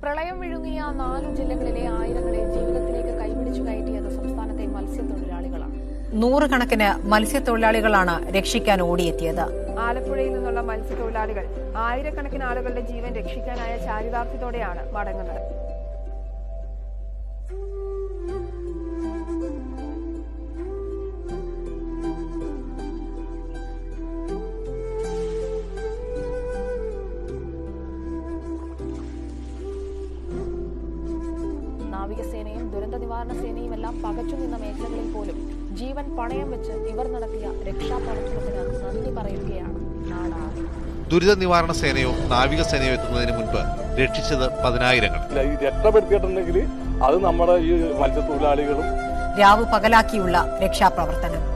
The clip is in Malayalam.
പ്രളയം വിഴുങ്ങിയ നാലു ജില്ലകളിലെ ആയിരങ്ങളെ ജീവിതത്തിലേക്ക് കൈപിടിച്ചു കയറ്റിയത് സംസ്ഥാനത്തെ മത്സ്യത്തൊഴിലാളികളാണ് നൂറുകണക്കിന് മത്സ്യത്തൊഴിലാളികളാണ് രക്ഷിക്കാൻ ഓടിയെത്തിയത് ആലപ്പുഴയിൽ നിന്നുള്ള മത്സ്യത്തൊഴിലാളികൾ ആയിരക്കണക്കിന് ആളുകളുടെ ജീവൻ രക്ഷിക്കാനായ ചാരിതാർത്ഥ്യത്തോടെയാണ് മടങ്ങുന്നത് നാവികസേനയും ദുരന്ത നിവാരണ സേനയും എല്ലാം പകച്ചു നിന്ന മേഖലകളിൽ പോലും ജീവൻ പണയം വെച്ച് ഇവർ നടത്തിയ രക്ഷാപ്രവർത്തനത്തിന് നന്ദി പറയുകയാണ് നാടാകെ ദുരിത നിവാരണ സേനയോ നാവികസേനയോ എത്തുന്നതിന് മുൻപ് രക്ഷിച്ചത് പതിനായിരങ്ങൾ ഇല്ല, ഈ രക്ഷപ്പെടുത്തിയിട്ടുണ്ടെങ്കിൽ അത് നമ്മുടെ ഈ മത്സ്യത്തൊഴിലാളികളും രാവ് പകലാക്കിയുള്ള രക്ഷാപ്രവർത്തനം